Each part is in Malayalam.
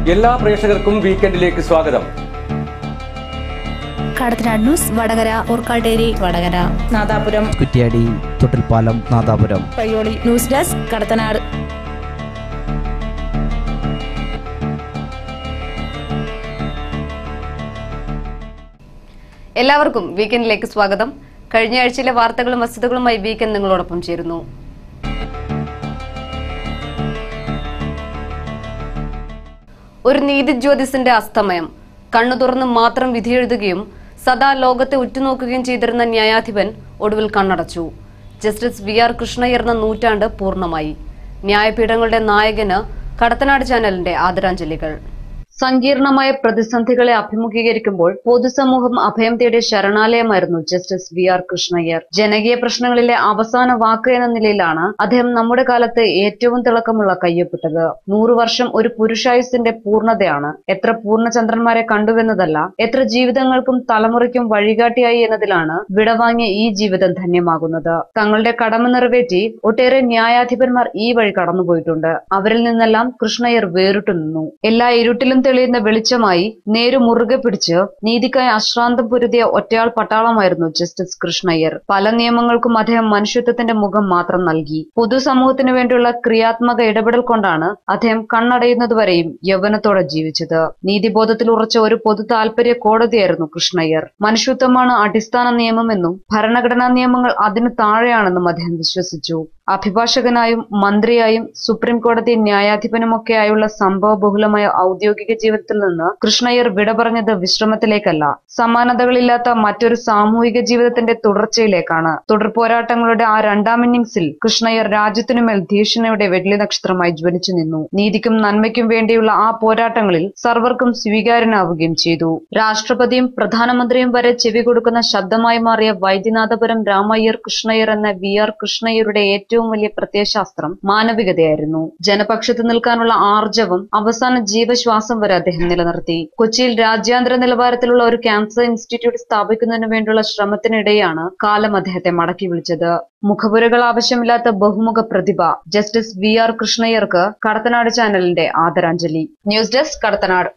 എല്ലാ പ്രേക്ഷകർക്കും വീക്കെൻഡിലേക്ക് സ്വാഗതം Kadathanad news Vadakara Orkkatteri Vadakara Nadapuram Kuttiadi Thottilpalam Nadapuram Payyoli news desk Kadathanad എല്ലാവർക്കും വീക്കെൻഡിലേക്ക് സ്വാഗതം കഴിഞ്ഞ ആഴ്ചയിലെ വാർത്തകളും വസ്തുതകളുമായി വീക്കെൻഡ് നിങ്ങളോടൊപ്പം ചേരുന്നു ഒരു നീതിജ്യോതിസിന്റെ അസ്തമയം കണ്ണു തുറന്ന് മാത്രം വിധിയെഴുതുകയും സദാ ലോകത്തെ ഉറ്റുനോക്കുകയും ചെയ്തിരുന്ന ന്യായാധിപൻ ഒടുവിൽ കണ്ണടച്ചു ജസ്റ്റിസ് വി ആർ കൃഷ്ണയ്യർ എന്ന നൂറ്റാണ്ട് പൂർണ്ണമായി ന്യായപീഠങ്ങളുടെ നായകന് കടത്തനാട് ചാനലിന്റെ ആദരാഞ്ജലികൾ സങ്കീർണമായ പ്രതിസന്ധികളെ അഭിമുഖീകരിക്കുമ്പോൾ പൊതുസമൂഹം അഭയം തേടിയ ശരണാലയമായിരുന്നു ജസ്റ്റിസ് വി ആർ കൃഷ്ണയ്യർ ജനകീയ പ്രശ്നങ്ങളിലെ അവസാന വാക്ക് എന്ന നിലയിലാണ് അദ്ദേഹം നമ്മുടെ കാലത്ത് ഏറ്റവും തിളക്കമുള്ള കയ്യൊപ്പിട്ടത് നൂറു വർഷം ഒരു പുരുഷായുസിന്റെ പൂർണ്ണതയാണ് എത്ര പൂർണ്ണചന്ദ്രന്മാരെ കണ്ടുവെന്നതല്ല എത്ര ജീവിതങ്ങൾക്കും തലമുറയ്ക്കും വഴികാട്ടിയായി എന്നതിലാണ് വിടവാങ്ങിയ ഈ ജീവിതം ധന്യമാകുന്നത് തങ്ങളുടെ കടമ നിറവേറ്റി ഒട്ടേറെ ന്യായാധിപന്മാർ ഈ വഴി കടന്നുപോയിട്ടുണ്ട് അവരിൽ നിന്നെല്ലാം കൃഷ്ണയ്യർ വേറിട്ടു നിന്നു എല്ലാ ഇരുട്ടിലും തെളിയുന്ന വെളിച്ചമായി നേരു മുറുകെ പിടിച്ച് നീതിക്കായി അശ്രാന്തം പൊരുതിയ ഒറ്റയാൾ പട്ടാളമായിരുന്നു ജസ്റ്റിസ് കൃഷ്ണയ്യർ പല നിയമങ്ങൾക്കും അദ്ദേഹം മനുഷ്യത്വത്തിന്റെ മുഖം മാത്രം നൽകി പൊതുസമൂഹത്തിനു വേണ്ടിയുള്ള ക്രിയാത്മക ഇടപെടൽ കൊണ്ടാണ് അദ്ദേഹം കണ്ണടയുന്നതുവരെയും യൗവനത്തോടെ ജീവിച്ചത് നീതിബോധത്തിൽ ഉറച്ച ഒരു പൊതു താൽപര്യ കോടതിയായിരുന്നു കൃഷ്ണയ്യർ മനുഷ്യത്വമാണ് അടിസ്ഥാന നിയമമെന്നും ഭരണഘടനാ നിയമങ്ങൾ അതിനു താഴെയാണെന്നും അദ്ദേഹം വിശ്വസിച്ചു അഭിഭാഷകനായും മന്ത്രിയായും സുപ്രീം കോടതി ന്യായാധിപനുമൊക്കെയായുള്ള സംഭവ ബഹുലമായ ഔദ്യോഗിക ജീവിതത്തിൽ നിന്ന് കൃഷ്ണയ്യർ വിട പറഞ്ഞത് വിശ്രമത്തിലേക്കല്ല സമാനതകളില്ലാത്ത മറ്റൊരു സാമൂഹിക ജീവിതത്തിന്റെ തുടർച്ചയിലേക്കാണ് തുടർ പോരാട്ടങ്ങളുടെ ആ രണ്ടാം ഇന്നിംഗ്സിൽ കൃഷ്ണയ്യർ രാജ്യത്തിനുമേൽ ഭീഷണിയുടെ വെള്ളി നക്ഷത്രമായി ജ്വലിച്ചു നിന്നു നീതിക്കും നന്മയ്ക്കും വേണ്ടിയുള്ള ആ പോരാട്ടങ്ങളിൽ സർവർക്കും സ്വീകാര്യനാവുകയും ചെയ്തു രാഷ്ട്രപതിയും പ്രധാനമന്ത്രിയും വരെ ചെവി കൊടുക്കുന്ന ശബ്ദമായി മാറിയ വൈദ്യനാഥപുരം രാമയ്യർ കൃഷ്ണയ്യർ എന്ന വി ആർ കൃഷ്ണയ്യരുടെ ഏറ്റവും വലിയ പ്രത്യയശാസ്ത്രം മാനവികതയായിരുന്നു ജനപക്ഷത്ത് നിൽക്കാനുള്ള ആർജവം അവസാന ജീവശ്വാസം വരെ അദ്ദേഹം നിലനിർത്തി കൊച്ചിയിൽ രാജ്യാന്തര നിലവാരത്തിലുള്ള ഒരു ക്യാൻസർ ഇൻസ്റ്റിറ്റ്യൂട്ട് സ്ഥാപിക്കുന്നതിന് വേണ്ടിയുള്ള ശ്രമത്തിനിടെയാണ് കാലം അദ്ദേഹത്തെ മടക്കി വിളിച്ചത് മുഖപുരകൾ ആവശ്യമില്ലാത്ത ബഹുമുഖ പ്രതിഭ ജസ്റ്റിസ് വി ആർ കൃഷ്ണയ്യർക്ക് കടത്തനാട് ചാനലിന്റെ ആദരാഞ്ജലി ന്യൂസ് ഡെസ്ക് കടത്തനാട്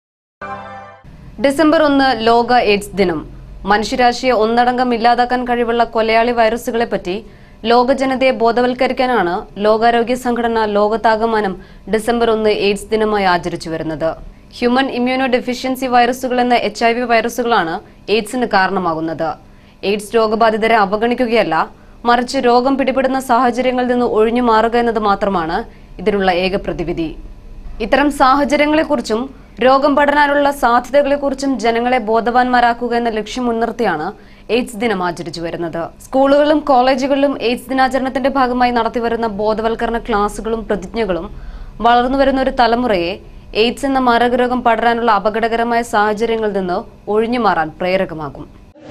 ഡിസംബർ ഒന്ന് ലോക എയ്ഡ്സ് ദിനം മനുഷ്യരാശിയെ ഒന്നടങ്കം ഇല്ലാതാക്കാൻ കഴിവുള്ള കൊലയാളി വൈറസുകളെ പറ്റി ലോക ജനതയെ ബോധവൽക്കരിക്കാനാണ് ലോകാരോഗ്യ സംഘടന ലോകത്താകമാനം ഡിസംബർ ഒന്ന് എയ്ഡ്സ് ദിനമായി ആചരിച്ചു വരുന്നത് ഹ്യൂമൻ ഇമ്മ്യൂണോ ഡെഫിഷ്യൻസി വൈറസുകൾ എന്ന എച്ച് ഐ വി വൈറസുകളാണ് എയ്ഡ്സിന് കാരണമാകുന്നത് എയ്ഡ്സ് രോഗബാധിതരെ അവഗണിക്കുകയല്ല മറിച്ച് രോഗം പിടിപെടുന്ന സാഹചര്യങ്ങളിൽ നിന്ന് ഒഴിഞ്ഞു മാറുക എന്നത് മാത്രമാണ് ഇതിനുള്ള ഏക പ്രതിവിധി ഇത്തരം സാഹചര്യങ്ങളെക്കുറിച്ചും രോഗം പടരാനുള്ള സാധ്യതകളെക്കുറിച്ചും ജനങ്ങളെ ബോധവാന്മാരാക്കുക എന്ന ലക്ഷ്യം മുൻനിർത്തിയാണ് എയ്ഡ്സ് ദിനം ആചരിച്ചു വരുന്നത് സ്കൂളുകളിലും കോളേജുകളിലും എയ്ഡ്സ് ദിനാചരണത്തിന്റെ ഭാഗമായി നടത്തിവരുന്ന ബോധവൽക്കരണ ക്ലാസുകളും പ്രതിജ്ഞകളും വളർന്നുവരുന്ന ഒരു തലമുറയെ എയ്ഡ്സ് എന്ന മാരകരോഗം പടരാനുള്ള അപകടകരമായ സാഹചര്യങ്ങളിൽ നിന്ന് ഒഴിഞ്ഞു മാറാൻ പ്രേരകമാകും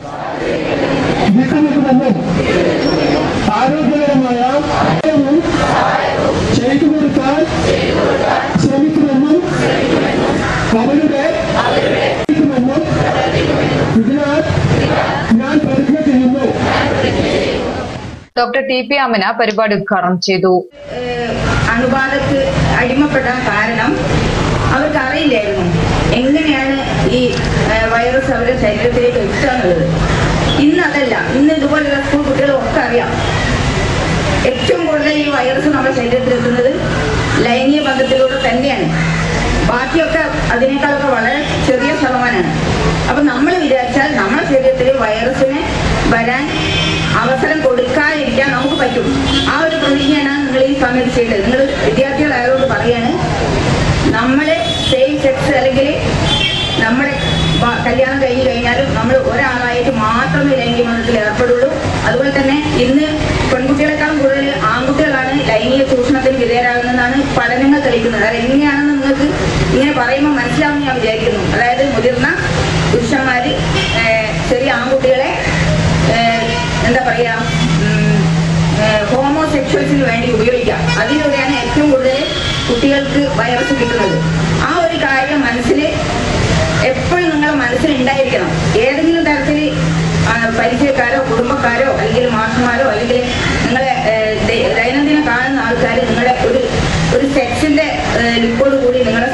വിട്ടുനിൽക്കുമെന്നും ആരോഗ്യകരമായ സഹായവും ചെയ്തു കൊടുക്കാൻ ശ്രമിക്കുമെന്നും അവരുടെ ശ്രമിക്കുമെന്നും ഇതിനാൽ ഞാൻ പ്രതിജ്ഞ ചെയ്യുന്നു ഡോക്ടർ ടി പി അമിന പരിപാടി ഉദ്ഘാടനം ചെയ്തു ഏഹ് അണുബാധക്ക് അടിമപ്പെടാൻ കാരണം അവർക്ക് അറിയില്ലായിരുന്നു എങ്ങനെയാണ് ഈ ഏഹ് വൈറസ് അവരുടെ ശരീരത്തിലേക്ക് എത്തുക എന്നുള്ളത് ഇന്ന് അതല്ല ഇന്ന് ഇതുപോലുള്ള സ്കൂൾ കുട്ടികളൊക്കെ അറിയാം ഏറ്റവും കൂടുതൽ ഈ വൈറസ് നമ്മുടെ ശരീരത്തിൽ എത്തുന്നത് ലൈംഗിക ബന്ധത്തിലൂടെ തന്നെയാണ് ബാക്കിയൊക്കെ അതിനേക്കാളൊക്കെ വളരെ ചെറിയ ശതമാനമാണ് അപ്പൊ നമ്മൾ വിചാരിച്ചാൽ നമ്മുടെ ശരീരത്തിൽ വൈറസിന് വരാൻ അവസരം കൊടുക്കാതിരിക്കാൻ നമുക്ക് പറ്റും ആ ഒരു പ്രതിജ്ഞയാണ് നിങ്ങൾ ഈ സമയത്ത് ചെയ്തത് നിങ്ങൾ വിദ്യാർത്ഥികളായതുകൊണ്ട് പറയാണ് നമ്മള് സെയിം സെക്സ് അല്ലെങ്കിൽ നമ്മുടെ ബ- കല്യാണം കഴിഞ്ഞ് കഴിഞ്ഞാലും നമ്മൾ ഒരാളായിട്ട് മാത്രമേ ലൈംഗിക ബന്ധത്തിൽ ഏർപ്പെടുള്ളൂ അതുപോലെ തന്നെ ഇന്ന് പെൺകുട്ടികളെക്കാളും കൂടുതൽ ആൺകുട്ടികളാണ് ലൈംഗിക ചൂഷണത്തിന് വിധേയരാകുന്നതെന്നാണ് പഠനങ്ങൾ തെളിയിക്കുന്നത് അത് എങ്ങനെയാണെന്ന് നിങ്ങൾക്ക് ഇങ്ങനെ പറയുമ്പോൾ മനസ്സിലാവും ഞാൻ വിചാരിക്കുന്നു അതായത് മുതിർന്ന പുരുഷന്മാര് ഏഹ്, ചെറിയ ആൺകുട്ടികളെ ഏഹ്, എന്താ പറയാ ഉം, ഹോമോസെക്ഷൽസിന് വേണ്ടി ഉപയോഗിക്കാം അതിലൂടെയാണ് ഏറ്റവും കൂടുതൽ കുട്ടികൾക്ക് വൈറസ് കിട്ടുന്നത് ആ ഒരു കാര്യം മനസ്സിൽ എപ്പോഴും നിങ്ങളുടെ മനസ്സിൽ ഉണ്ടായിരിക്കണം ഏതെങ്കിലും തരത്തിൽ പരിചയക്കാരോ കുടുംബക്കാരോ അല്ലെങ്കിൽ മാഷന്മാരോ അല്ലെങ്കിൽ നിങ്ങളെ ഏഹ്, ദൈ- ദൈനംദിനം കാണുന്ന ആൾക്കാർ നിങ്ങളുടെ ഒരു ഒരു സെക്സിന്റെ ലുക്കോട് കൂടി നിങ്ങളെ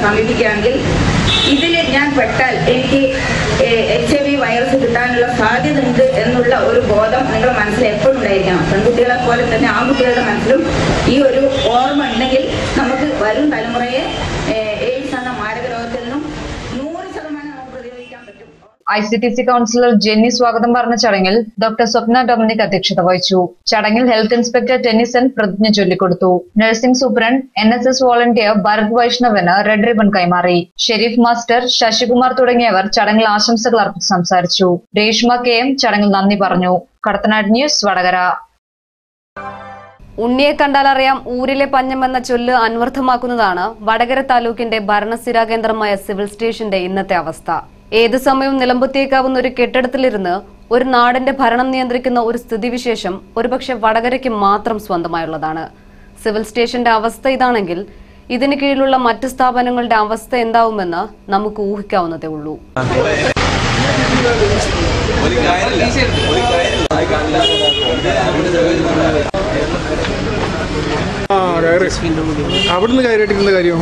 സമീപിക്കുകയാണെങ്കിൽ ഇതിൽ ഞാൻ പെട്ടാൽ എനിക്ക് എച്ച് ഐ വി വൈറസ് കിട്ടാനുള്ള സാധ്യത ഉണ്ട് എന്നുള്ള ഒരു ബോധം നിങ്ങളുടെ മനസ്സിൽ എപ്പോഴും ഉണ്ടായിരിക്കണം പെൺകുട്ടികളെ പോലെ തന്നെ ആൺകുട്ടികളുടെ മനസ്സിലും ഈ ഒരു ഓർമ്മ ഉണ്ടെങ്കിൽ നമുക്ക് വരും തലമുറയെ ഏഹ്, എയ്ഡ്സ് എന്ന മാരക രോഗത്തിൽ നിന്നും നൂറ് ശതമാനം നമുക്ക് പ്രതിരോധിക്കാൻ പറ്റും I C T C counsellor Jenny സ്വാഗതം പറഞ്ഞ ചടങ്ങിൽ ഡോക്ടർ സ്വപ്ന ഡൊമിനിക് അധ്യക്ഷത വഹിച്ചു ചടങ്ങിൽ ഹെൽത്ത് ഇൻസ്പെക്ടർ ടെന്നിസൺ പ്രതിജ്ഞ ചൊല്ലിക്കൊടുത്തു nursing superintendent N S S volunteer Bharat വൈഷ്ണവന് റെഡ് റിബൺ കൈമാറി ഷെരീഫ് മാസ്റ്റർ ശശികുമാർ തുടങ്ങിയവർ ചടങ്ങിൽ ആശംസകൾ അർപ്പിച്ച് സംസാരിച്ചു രേഷ്മ കെ എം ചടങ്ങിൽ നന്ദി പറഞ്ഞു കടത്തനാട് ന്യൂസ് വടകര ഉണ്ണിയെ കണ്ടാലറിയാം ഊരിലെ പഞ്ഞം എന്ന ചൊല്ല് അന്വർത്ഥമാക്കുന്നതാണ് വടകര താലൂക്കിന്റെ ഭരണസ്ഥിരാ കേന്ദ്രമായ സിവിൽ സ്റ്റേഷന്റെ ഇന്നത്തെ അവസ്ഥ ഏതു സമയവും നിലമ്പത്തിയേക്കാവുന്ന ഒരു കെട്ടിടത്തിലിരുന്ന് ഒരു നാടിന്റെ ഭരണം നിയന്ത്രിക്കുന്ന ഒരു സ്ഥിതിവിശേഷം ഒരുപക്ഷെ വടകരയ്ക്ക് മാത്രം സ്വന്തമായുള്ളതാണ് സിവിൽ സ്റ്റേഷന്റെ അവസ്ഥ ഇതാണെങ്കിൽ ഇതിന് കീഴിലുള്ള മറ്റ് സ്ഥാപനങ്ങളുടെ അവസ്ഥ എന്താവുമെന്ന് നമുക്ക് ഊഹിക്കാവുന്നതേ ഉള്ളൂ ആ കയറി അവിടുന്ന് കയറിയിട്ടിരുന്ന കാര്യം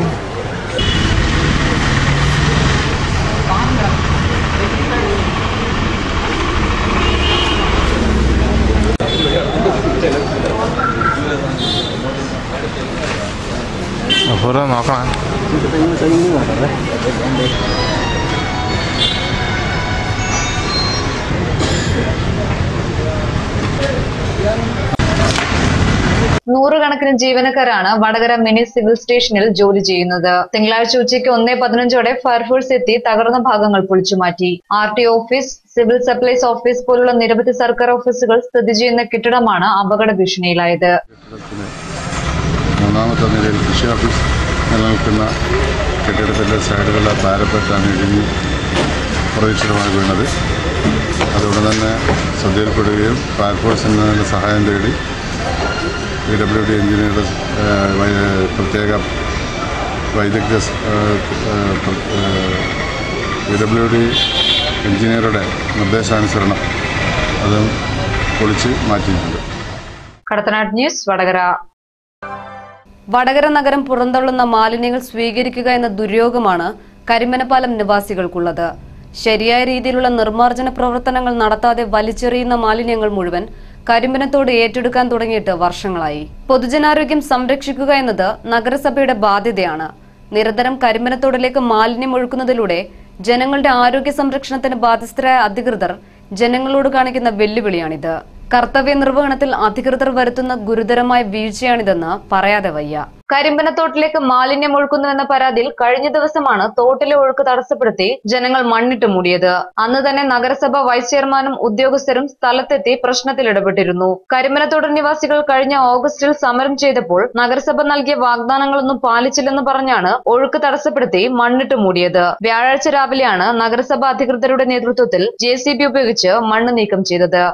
ഓരോ നോക്കണം നൂറുകണക്കിന് ജീവനക്കാരാണ് വടകര മിനി സിവിൽ സ്റ്റേഷനിൽ ജോലി ചെയ്യുന്നത് തിങ്കളാഴ്ച ഉച്ചയ്ക്ക് ഒന്നേ പതിനഞ്ചോടെ ഫയർഫോഴ്സ് എത്തി തകർന്ന ഭാഗങ്ങൾ പൊളിച്ചുമാറ്റി R T office civil supplies office പോലുള്ള നിരവധി സർക്കാർ ഓഫീസുകൾ സ്ഥിതി ചെയ്യുന്ന കെട്ടിടമാണ് അപകട ഭീഷണിയിലായത് മൂന്നാമത്തെ നിലയിൽ കൃഷി ഓഫീസ് നിലനിൽക്കുന്ന കെട്ടിടത്തിൻ്റെ സൈഡുകളിലെ പാരപ്പറ്റാണ് ഇടിഞ്ഞ് പ്രതീക്ഷിതമായി വീണത് അതുകൊണ്ട് തന്നെ ശ്രദ്ധയിൽപ്പെടുകയും ഫയർഫോഴ്സിൽ നിന്ന് സഹായം തേടി പി ഡബ്ല്യു ഡി എഞ്ചിനീയറുടെ ഏഹ്, വൈ- പ്രത്യേക വൈദഗ്ധ്യ സ്- ഏഹ്, ഏഹ്, പ്ര- ഏഹ്, പി ഡബ്ല്യു ഡി എഞ്ചിനീയറുടെ നിർദ്ദേശാനുസരണം അതും പൊളിച്ച് മാറ്റിയിട്ടുണ്ട് കടത്തനാട് ന്യൂസ് വടകര വടകര നഗരം പുറന്തള്ളുന്ന മാലിന്യങ്ങൾ സ്വീകരിക്കുക എന്ന ദുര്യോഗമാണ് കരിമനപ്പാലം നിവാസികൾക്കുള്ളത് ശരിയായ രീതിയിലുള്ള നിർമ്മാർജ്ജന പ്രവർത്തനങ്ങൾ നടത്താതെ വലിച്ചെറിയുന്ന മാലിന്യങ്ങൾ മുഴുവൻ കരിമ്പനത്തോട് ഏറ്റെടുക്കാൻ തുടങ്ങിയിട്ട് വർഷങ്ങളായി പൊതുജനാരോഗ്യം സംരക്ഷിക്കുക എന്നത് നഗരസഭയുടെ ബാധ്യതയാണ് നിരന്തരം കരിമ്പനത്തോടിലേക്ക് മാലിന്യം ഒഴുക്കുന്നതിലൂടെ ജനങ്ങളുടെ ആരോഗ്യ സംരക്ഷണത്തിന് ബാധ്യസ്ഥരായ അധികൃതർ ജനങ്ങളോട് കാണിക്കുന്ന വെല്ലുവിളിയാണിത് കർത്തവ്യ നിർവഹണത്തിൽ അധികൃതർ വരുത്തുന്ന ഗുരുതരമായ വീഴ്ചയാണിതെന്ന് പറയാതെ വയ്യ കരിമ്പനത്തോട്ടിലേക്ക് മാലിന്യം ഒഴുക്കുന്നുവെന്ന പരാതിയിൽ കഴിഞ്ഞ ദിവസമാണ് തോട്ടിലെ ഒഴുക്ക് തടസ്സപ്പെടുത്തി ജനങ്ങൾ മണ്ണിട്ട് മൂടിയത് അന്ന് തന്നെ നഗരസഭ വൈസ് ചെയർമാനും ഉദ്യോഗസ്ഥരും സ്ഥലത്തെത്തി പ്രശ്നത്തിൽ ഇടപെട്ടിരുന്നു കരിമ്പനത്തോട് നിവാസികൾ കഴിഞ്ഞ ഓഗസ്റ്റിൽ സമരം ചെയ്തപ്പോൾ നഗരസഭ നൽകിയ വാഗ്ദാനങ്ങളൊന്നും പാലിച്ചില്ലെന്ന് പറഞ്ഞാണ് ഒഴുക്ക് തടസ്സപ്പെടുത്തി മണ്ണിട്ട് മൂടിയത് വ്യാഴാഴ്ച രാവിലെയാണ് നഗരസഭ അധികൃതരുടെ നേതൃത്വത്തിൽ ജെ ഉപയോഗിച്ച് മണ്ണ് നീക്കം ചെയ്തത്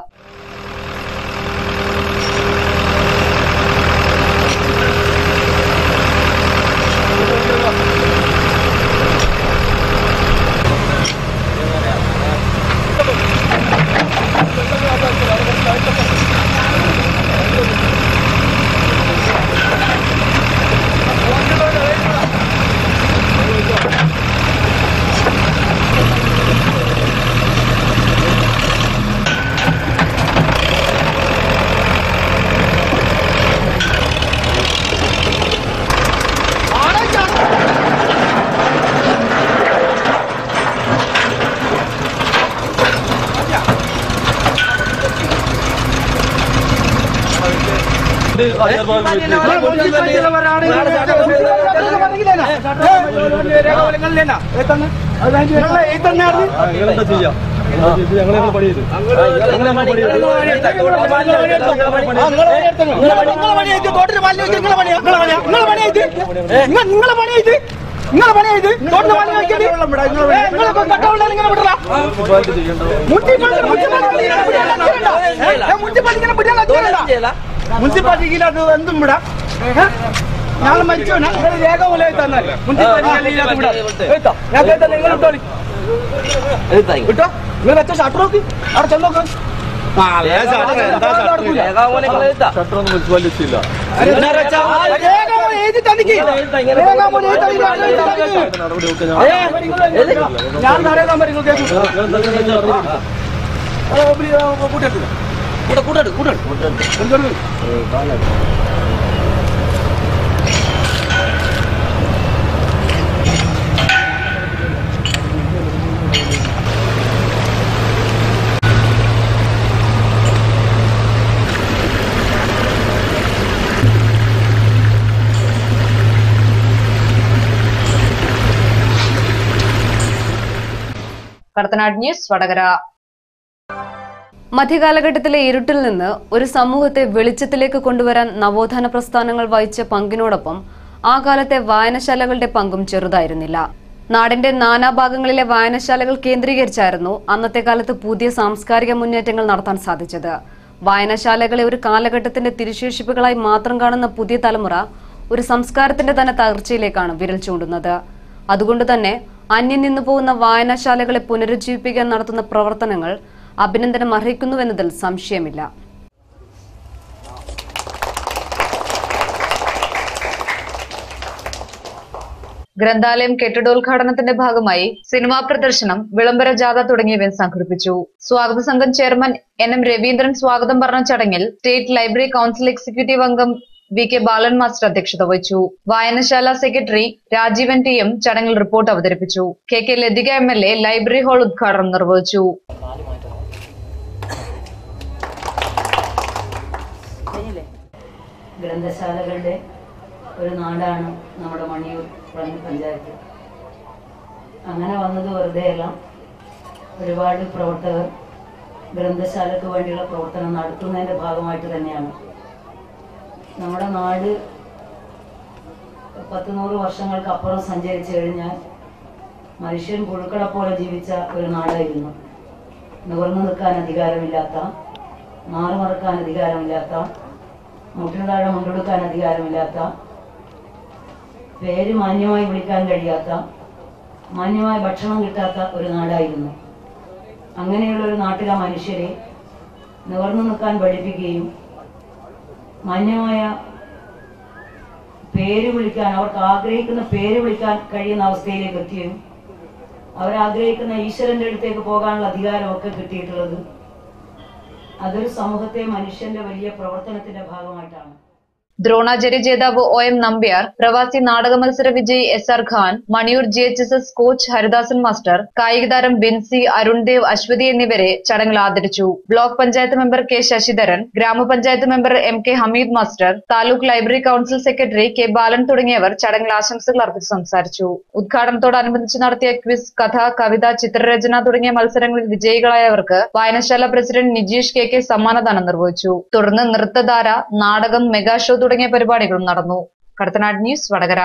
നിങ്ങളെ പണിയായിട്ട് നിങ്ങളെ പണിയായിട്ട് തോട്ടിൽ പണി നോക്കിയത് നിങ്ങളൊക്കെ കട്ടവുള്ള ഇങ്ങനെ വിടല മുനിസിപ്പാലിറ്റി പിടിയാൻ മുനിസിപ്പാലിറ്റിയിൽ അത് എന്തും വിടാം ഞങ്ങൾ മരിച്ചോനാ നിങ്ങൾ രേഖ പോലെ തന്നാൽ മുനിസിപ്പാലിറ്റി ഞാൻ കേട്ടോ നിങ്ങൾ ഇട്ടോളി കിട്ടോ നിങ്ങൾ വെച്ച ഷട്ടർ നോക്ക് അവിടെ ചെന്നോക്ക് രേഖ എഴുതി തന്നിക്ക് തടിക്ക് തേങ്ങാമൂടി ഈ തടി ഞാൻ തടയാൻ പറ്റും കടത്തനാട് ന്യൂസ് വടകര മധ്യകാലഘട്ടത്തിലെ ഇരുട്ടിൽ നിന്ന് ഒരു സമൂഹത്തെ വെളിച്ചത്തിലേക്ക് കൊണ്ടുവരാൻ നവോത്ഥാന പ്രസ്ഥാനങ്ങൾ വഹിച്ച പങ്കിനോടൊപ്പം ആ കാലത്തെ വായനശാലകളുടെ പങ്കും ചെറുതായിരുന്നില്ല നാടിന്റെ നാനാഭാഗങ്ങളിലെ വായനശാലകൾ കേന്ദ്രീകരിച്ചായിരുന്നു അന്നത്തെ കാലത്ത് പുതിയ സാംസ്കാരിക മുന്നേറ്റങ്ങൾ നടത്താൻ സാധിച്ചത് വായനശാലകളെ ഒരു കാലഘട്ടത്തിന്റെ തിരുശേഷിപ്പുകളായി മാത്രം കാണുന്ന പുതിയ തലമുറ ഒരു സംസ്കാരത്തിന്റെ തന്നെ തകർച്ചയിലേക്കാണ് വിരൽ ചൂണ്ടുന്നത് അതുകൊണ്ട് തന്നെ അന്യം നിന്നു പോകുന്ന വായനശാലകളെ പുനരുജ്ജീവിപ്പിക്കാൻ നടത്തുന്ന പ്രവർത്തനങ്ങൾ അഭിനന്ദനം അർഹിക്കുന്നുവെന്നതിൽ സംശയമില്ല ഗ്രന്ഥാലയം കെട്ടിടോദ്ഘാടനത്തിന്റെ ഭാഗമായി സിനിമാ പ്രദർശനം വിളംബര ജാഥ തുടങ്ങിയവ സംഘടിപ്പിച്ചു സ്വാഗത സംഘം ചെയർമാൻ എൻ എം രവീന്ദ്രൻ സ്വാഗതം പറഞ്ഞ ചടങ്ങിൽ സ്റ്റേറ്റ് ലൈബ്രറി കൌൺസിൽ എക്സിക്യൂട്ടീവ് അംഗം വി കെ ബാലൻ മാസ്റ്റർ അധ്യക്ഷത വഹിച്ചു വായനശാല സെക്രട്ടറി രാജീവൻ ടി എം ചടങ്ങിൽ റിപ്പോർട്ട് അവതരിപ്പിച്ചു K K Lathika M L A library hall ഉദ്ഘാടനം നിർവഹിച്ചു ഗ്രന്ഥശാലകളുടെ ഒരു നാടാണ് നമ്മുടെ മണിയൂർ പള്ളി പഞ്ചായത്ത് അങ്ങനെ വന്നത് വെറുതെയല്ല ഒരുപാട് പ്രവർത്തകർ ഗ്രന്ഥശാലയ്ക്ക് വേണ്ടിയുള്ള പ്രവർത്തനം നടത്തുന്നതിൻ്റെ ഭാഗമായിട്ട് തന്നെയാണ് നമ്മുടെ നാട് പത്ത് നൂറ് വർഷങ്ങൾക്കപ്പുറം സഞ്ചരിച്ചു കഴിഞ്ഞാൽ മനുഷ്യൻ പുഴുക്കളെ പോലെ ജീവിച്ച ഒരു നാടായിരുന്നു നിവർന്നു നിൽക്കാൻ അധികാരമില്ലാത്ത മാറുമറക്കാൻ അധികാരമില്ലാത്ത മുട്ടിന് താഴെ മുണ്ടെടുക്കാൻ അധികാരമില്ലാത്ത പേര് മാന്യമായി വിളിക്കാൻ കഴിയാത്ത മാന്യമായ ഭക്ഷണം കിട്ടാത്ത ഒരു നാടായിരുന്നു അങ്ങനെയുള്ള ഒരു നാട്ടിലെ മനുഷ്യരെ നിവർന്നു നിൽക്കാൻ പഠിപ്പിക്കുകയും മാന്യമായ പേര് വിളിക്കാൻ അവർക്ക് ആഗ്രഹിക്കുന്ന പേര് വിളിക്കാൻ കഴിയുന്ന അവസ്ഥയിലേക്ക് എത്തുകയും അവരാഗ്രഹിക്കുന്ന ഈശ്വരന്റെ അടുത്തേക്ക് പോകാനുള്ള അധികാരമൊക്കെ കിട്ടിയിട്ടുള്ളത് അതൊരു സമൂഹത്തെ മനുഷ്യന്റെ വലിയ പ്രവർത്തനത്തിന്റെ ഭാഗമായിട്ടാണ് ദ്രോണാചാര്യ ജേതാവ് ഒ എം നമ്പ്യാർ പ്രവാസി നാടക മത്സര വിജയി S R Khan Maniyur G H S S coach Haridasan master കായിക താരം ബിൻസി അരുൺദേവ് അശ്വതി എന്നിവരെ ചടങ്ങിൽ ആദരിച്ചു block panchayat member K Sasidharan ഗ്രാമപഞ്ചായത്ത് member M K Hameed master taluk library council secretary K Balan തുടങ്ങിയവർ ചടങ്ങിൽ ആശംസകൾ അർപ്പിച്ച് സംസാരിച്ചു ഉദ്ഘാടനത്തോടനുബന്ധിച്ച് നടത്തിയ ക്വിസ് കഥ കവിത ചിത്രരചന തുടങ്ങിയ മത്സരങ്ങളിൽ വിജയികളായവർക്ക് വായനശാല പ്രസിഡന്റ് നിജീഷ് കെ കെ സമ്മാനദാനം നിർവഹിച്ചു തുടർന്ന് നൃത്തധാര നാടകം മെഗാ ഷോ തുടങ്ങിയ പരിപാടികളും നടന്നു കടത്തനാട് ന്യൂസ് വടകര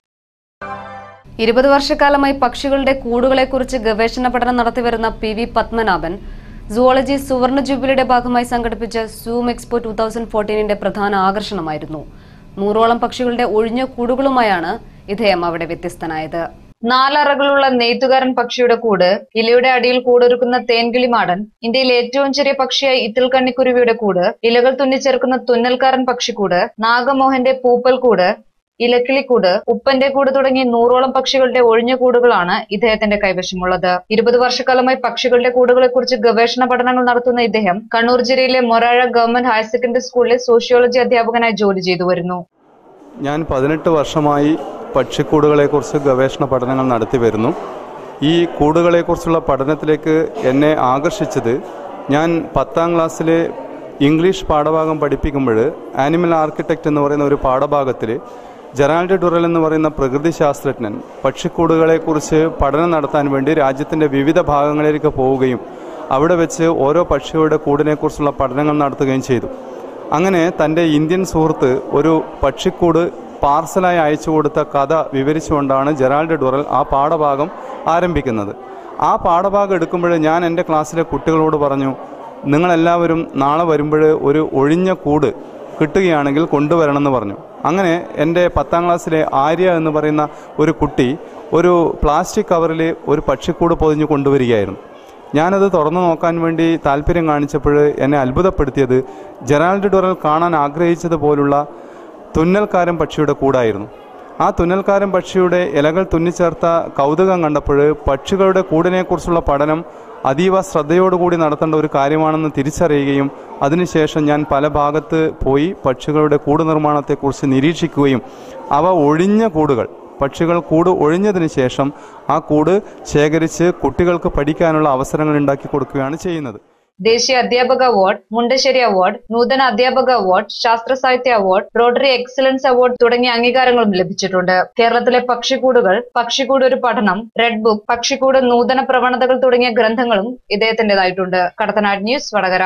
ഇരുപത് വർഷക്കാലമായി പക്ഷികളുടെ കൂടുകളെക്കുറിച്ച് ഗവേഷണ പഠനം നടത്തിവരുന്ന പി വി പത്മനാഭൻ സുവോളജി സുവർണ ജൂബിലിയുടെ ഭാഗമായി സംഘടിപ്പിച്ച സൂം എക്സ്പോ ടൂ തൗസൻഡ് ഫോർട്ടീനിന്റെ പ്രധാന ആകർഷണമായിരുന്നു നൂറോളം പക്ഷികളുടെ ഒഴിഞ്ഞ കൂടുകളുമായാണ് ഇദ്ദേഹം അവിടെ വ്യത്യസ്തനായത് നാലറകളുള്ള നെയ്ത്തുകാരൻ പക്ഷിയുടെ കൂട് ഇലയുടെ അടിയിൽ കൂടൊരുക്കുന്ന തേൻകിളിമാടൻ ഇന്ത്യയിലെ ഏറ്റവും ചെറിയ പക്ഷിയായ ഇത്തിൽക്കണ്ണിക്കുരുവിയുടെ കൂട് ഇലകൾ തുന്നിച്ചേർക്കുന്ന തുന്നൽക്കാരൻ പക്ഷിക്കൂട് നാഗമോഹന്റെ പൂപ്പൽ കൂട് ഇലക്കിളിക്കൂട് ഉപ്പന്റെ കൂട് തുടങ്ങി നൂറോളം പക്ഷികളുടെ ഒഴിഞ്ഞ കൂടുകളാണ് ഇദ്ദേഹത്തിന്റെ കൈവശമുള്ളത് ഇരുപത് വർഷക്കാലമായി പക്ഷികളുടെ കൂടുകളെ കുറിച്ച് ഗവേഷണ പഠനങ്ങൾ നടത്തുന്ന ഇദ്ദേഹം കണ്ണൂർ ജില്ലയിലെ മൊറാഴ ഗവൺമെന്റ് ഹയർ സെക്കൻഡറി സ്കൂളിലെ സോഷ്യോളജി അധ്യാപകനായി ജോലി ചെയ്തു വരുന്നു ഞാൻ പതിനെട്ട് വർഷമായി പക്ഷിക്കൂടുകളെക്കുറിച്ച് ഗവേഷണ പഠനങ്ങൾ നടത്തി വരുന്നു ഈ കൂടുകളെക്കുറിച്ചുള്ള പഠനത്തിലേക്ക് എന്നെ ആകർഷിച്ചത് ഞാൻ പത്താം ക്ലാസ്സിലെ ഇംഗ്ലീഷ് പാഠഭാഗം പഠിപ്പിക്കുമ്പോൾ ആനിമൽ ആർക്കിടെക്റ്റ് എന്ന് പറയുന്ന ഒരു പാഠഭാഗത്തിൽ ജെറാൾഡ് ഡുറൽ എന്ന് പറയുന്ന പ്രകൃതി ശാസ്ത്രജ്ഞൻ പക്ഷിക്കൂടുകളെക്കുറിച്ച് പഠനം നടത്താൻ വേണ്ടി രാജ്യത്തിൻ്റെ വിവിധ ഭാഗങ്ങളിലേക്ക് പോവുകയും അവിടെ വെച്ച് ഓരോ പക്ഷിയുടെ കൂടിനെക്കുറിച്ചുള്ള പഠനങ്ങൾ നടത്തുകയും ചെയ്തു അങ്ങനെ തൻ്റെ ഇന്ത്യൻ സുഹൃത്ത് ഒരു പക്ഷിക്കൂട് പാർസലായി അയച്ചു കൊടുത്ത കഥ വിവരിച്ചുകൊണ്ടാണ് ജെറാൾഡ് ഡുറൽ ആ പാഠഭാഗം ആരംഭിക്കുന്നത് ആ പാഠഭാഗം എടുക്കുമ്പോൾ ഞാൻ എൻ്റെ ക്ലാസ്സിലെ കുട്ടികളോട് പറഞ്ഞു നിങ്ങളെല്ലാവരും നാളെ വരുമ്പോൾ ഒരു ഒഴിഞ്ഞ കൂട് കിട്ടുകയാണെങ്കിൽ കൊണ്ടുവരണമെന്ന് പറഞ്ഞു അങ്ങനെ എൻ്റെ പത്താം ക്ലാസ്സിലെ ആര്യ എന്ന് പറയുന്ന ഒരു കുട്ടി ഒരു പ്ലാസ്റ്റിക് കവറിൽ ഒരു പക്ഷിക്കൂട് പൊതിഞ്ഞ് കൊണ്ടുവരികയായിരുന്നു ഞാനത് തുറന്നു നോക്കാൻ വേണ്ടി താല്പര്യം കാണിച്ചപ്പോൾ എന്നെ അത്ഭുതപ്പെടുത്തിയത് ജെറാൾഡ് ഡൊറൽ കാണാൻ ആഗ്രഹിച്ചതുപോലുള്ള തുന്നൽക്കാരൻ പക്ഷിയുടെ കൂടായിരുന്നു ആ തുന്നൽക്കാരൻ പക്ഷിയുടെ ഇലകൾ തുന്നിച്ചേർത്ത കൗതുകം കണ്ടപ്പോൾ പക്ഷികളുടെ കൂടിനെക്കുറിച്ചുള്ള പഠനം അതീവ ശ്രദ്ധയോടുകൂടി നടത്തേണ്ട ഒരു കാര്യമാണെന്ന് തിരിച്ചറിയുകയും അതിനുശേഷം ഞാൻ പല ഭാഗത്ത് പോയി പക്ഷികളുടെ കൂട് നിർമ്മാണത്തെക്കുറിച്ച് നിരീക്ഷിക്കുകയും അവ ഒഴിഞ്ഞ കൂടുകൾ പക്ഷികൾ കൂട് ഒഴിഞ്ഞതിന് ശേഷം ആ കൂട് ശേഖരിച്ച് കുട്ടികൾക്ക് പഠിക്കാനുള്ള അവസരങ്ങൾ ഉണ്ടാക്കി കൊടുക്കുകയാണ് ചെയ്യുന്നത് ദേശീയ അധ്യാപക അവാർഡ് മുണ്ടശ്ശേരി അവാർഡ് നൂതന അധ്യാപക അവാർഡ് ശാസ്ത്ര സാഹിത്യ അവാർഡ് റോട്ടറി എക്സലൻസ് അവാർഡ് തുടങ്ങിയ അംഗീകാരങ്ങളും ലഭിച്ചിട്ടുണ്ട് കേരളത്തിലെ പക്ഷിക്കൂടുകൾ പക്ഷിക്കൂട് ഒരു പഠനം റെഡ് ബുക്ക് പക്ഷിക്കൂട് നൂതന പ്രവണതകൾ തുടങ്ങിയ ഗ്രന്ഥങ്ങളും ഇദ്ദേഹത്തിന്റേതായിട്ടുണ്ട് കടത്തനാട് ന്യൂസ് വടകര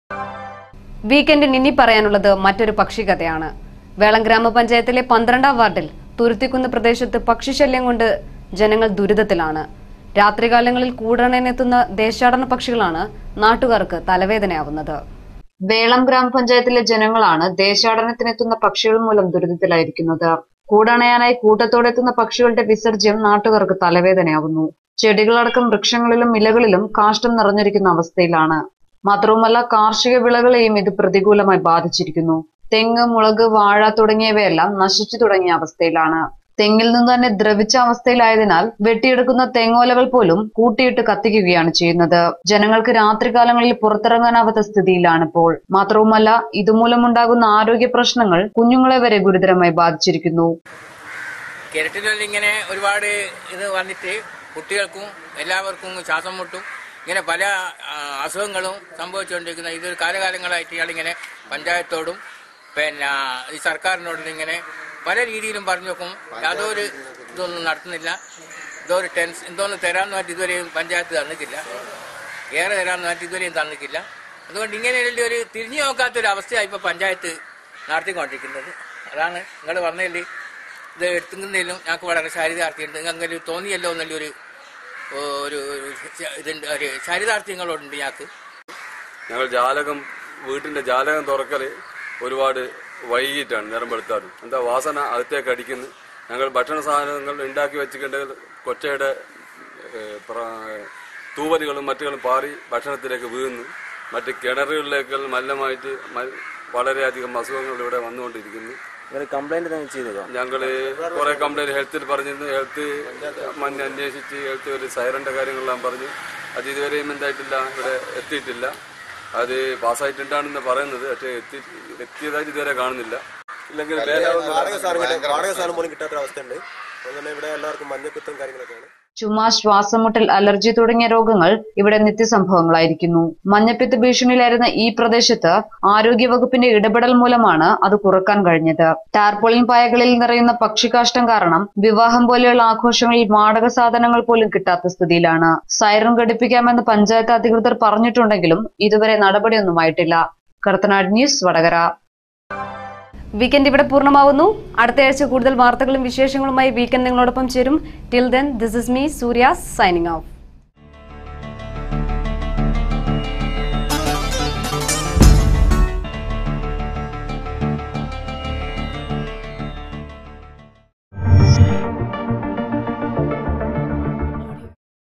വീക്കെൻഡിന് ഇനി പറയാനുള്ളത് മറ്റൊരു പക്ഷികഥയാണ് വേളം ഗ്രാമപഞ്ചായത്തിലെ പന്ത്രണ്ടാം വാർഡിൽ തുരുത്തിക്കുന്ന് പ്രദേശത്ത് പക്ഷിശല്യം കൊണ്ട് ജനങ്ങൾ ദുരിതത്തിലാണ് രാത്രികാലങ്ങളിൽ കൂടണനെത്തുന്ന ദേശാടന പക്ഷികളാണ് നാട്ടുകാർക്ക് തലവേദനയാവുന്നത് വേളം ഗ്രാമപഞ്ചായത്തിലെ ജനങ്ങളാണ് ദേശാടനത്തിനെത്തുന്ന പക്ഷികൾ മൂലം ദുരിതത്തിലായിരിക്കുന്നത് കൂടണയാനായി കൂട്ടത്തോടെത്തുന്ന പക്ഷികളുടെ വിസർജ്യം നാട്ടുകാർക്ക് തലവേദനയാവുന്നു ചെടികളടക്കം വൃക്ഷങ്ങളിലും ഇലകളിലും കാഷ്ടം നിറഞ്ഞിരിക്കുന്ന അവസ്ഥയിലാണ് മാത്രവുമല്ല കാർഷിക വിളകളെയും ഇത് പ്രതികൂലമായി ബാധിച്ചിരിക്കുന്നു തെങ്ങ് മുളക് വാഴ തുടങ്ങിയവയെല്ലാം നശിച്ചു തുടങ്ങിയ അവസ്ഥയിലാണ് തെങ്ങിൽ നിന്ന് തന്നെ ദ്രവിച്ച അവസ്ഥയിലായതിനാൽ വെട്ടിയെടുക്കുന്ന തെങ്ങോലകൾ പോലും കൂട്ടിയിട്ട് കത്തിക്കുകയാണ് ചെയ്യുന്നത് ജനങ്ങൾക്ക് രാത്രികാലങ്ങളിൽ പുറത്തിറങ്ങാനാവാത്ത സ്ഥിതിയിലാണിപ്പോൾ മാത്രവുമല്ല ഇതുമൂലമുണ്ടാകുന്ന ആരോഗ്യ പ്രശ്നങ്ങൾ കുഞ്ഞുങ്ങളെ വരെ ഗുരുതരമായി ബാധിച്ചിരിക്കുന്നു കിരട്ടിനുള്ളിൽ ഇങ്ങനെ ഒരുപാട് ഇത് വന്നിട്ട് കുട്ടികൾക്കും എല്ലാവർക്കും ശ്വാസം മുട്ടും ഇങ്ങനെ പല ആ, അസുഖങ്ങളും സംഭവിച്ചുകൊണ്ടിരിക്കുന്ന ഇതൊരു കാലകാലങ്ങളായിട്ട് ഇയാളിങ്ങനെ പഞ്ചായത്തോടും പിന്നെ ഈ സർക്കാരിനോടും ഇങ്ങനെ പല രീതിയിലും പറഞ്ഞു നോക്കും യാതൊരു ഇതൊന്നും നടത്തുന്നില്ല ഇതൊരു ടെൻസ് എന്തോന്ന് തരാമെന്ന് പറഞ്ഞിട്ട് ഇതുവരെയും പഞ്ചായത്ത് തന്നിട്ടില്ല ഏറെ തരാമെന്ന് പറഞ്ഞിട്ട് ഇതുവരെയും തന്നിട്ടില്ല അതുകൊണ്ട് ഇങ്ങനെയുള്ള ഒരു തിരിഞ്ഞു നോക്കാത്തൊരു അവസ്ഥയാണ് ഇപ്പോൾ പഞ്ചായത്ത് നടത്തിക്കൊണ്ടിരിക്കുന്നത് അതാണ് നിങ്ങൾ പറഞ്ഞതിൽ ഇത് എടുത്തുന്നതിലും ഞങ്ങൾക്ക് വളരെ ചാരിതാർത്ഥ്യമുണ്ട് നിങ്ങൾക്ക് അങ്ങനെ തോന്നിയല്ലോ എന്നുള്ളൊരു ഒരു ഒരു ഇതുണ്ട് ഒരു ചാരിതാർത്ഥ്യങ്ങളുണ്ട് ഞങ്ങൾക്ക് ഞങ്ങൾ ജാലകം വീട്ടിന്റെ ജാലകം തുറക്കല് ഒരുപാട് വൈകിട്ടാണ് നേരം വെളുത്താറ് എന്താ വാസന അകത്തേക്ക് അടിക്കുന്നു ഞങ്ങൾ ഭക്ഷണ സാധനങ്ങൾ ഉണ്ടാക്കി വെച്ചിട്ടുണ്ടെങ്കിൽ കൊച്ചയുടെ ഏഹ്, പ്ര- തൂവലുകളും മറ്റുകളും പാറി ഭക്ഷണത്തിലേക്ക് വീഴുന്നു മറ്റ് കിണറുകളിലേക്ക് മല്ലമായിട്ട് മ- വളരെയധികം അസുഖങ്ങൾ ഇവിടെ വന്നുകൊണ്ടിരിക്കുന്നു കംപ്ലൈന്റ് ചെയ്തതോ ഞങ്ങൾ കുറെ കംപ്ലൈന്റ് ഹെൽത്തിൽ പറഞ്ഞിരുന്നു ഹെൽത്ത് മഞ്ഞ അന്വേഷിച്ച് ഹെൽത്ത് ഒരു സൈറന്റെ കാര്യങ്ങളെല്ലാം പറഞ്ഞു അത് ഇതുവരെയും എന്തായിട്ടില്ല ഇവിടെ എത്തിയിട്ടില്ല അത് പാസ്സായിട്ടുണ്ടാണെന്ന് പറയുന്നത് പക്ഷേ എത്തി എത്തിയതായിട്ട് ഇതുവരെ കാണുന്നില്ല ഇല്ലെങ്കിൽ വാടക സാധനം കിട്ടാ- വാടക സാധനം പോലും കിട്ടാത്ത അവസ്ഥയുണ്ട് അങ്ങനെ ഇവിടെ എല്ലാവർക്കും മഞ്ഞപ്പിത്തം കാര്യങ്ങളൊക്കെയാണ് ചുമ ശ്വാസമുട്ടൽ അലർജി തുടങ്ങിയ രോഗങ്ങൾ ഇവിടെ നിത്യസംഭവങ്ങളായിരിക്കുന്നു മഞ്ഞപ്പിത്ത ഭീഷണിയിലായിരുന്ന ഈ പ്രദേശത്ത് ആരോഗ്യവകുപ്പിന്റെ ഇടപെടൽ മൂലമാണ് അത് കുറക്കാൻ കഴിഞ്ഞത് ടാർപോളിൻ പായകളിൽ നിറയുന്ന പക്ഷികാഷ്ടം കാരണം വിവാഹം പോലെയുള്ള ആഘോഷങ്ങളിൽ വാടക സാധനങ്ങൾ പോലും കിട്ടാത്ത സ്ഥിതിയിലാണ് സൈറൺ ഘടിപ്പിക്കാമെന്ന് പഞ്ചായത്ത് അധികൃതർ പറഞ്ഞിട്ടുണ്ടെങ്കിലും ഇതുവരെ നടപടിയൊന്നുമായിട്ടില്ല കടത്തനാട് ന്യൂസ് വടകര വീക്കെൻഡ് ഇവിടെ പൂർണ്ണമാവുന്നു അടുത്തയാഴ്ച കൂടുതൽ വാർത്തകളും വിശേഷങ്ങളുമായി വീക്കെൻഡ് നിങ്ങളോടൊപ്പം ചേരും till then this is me Surya signing of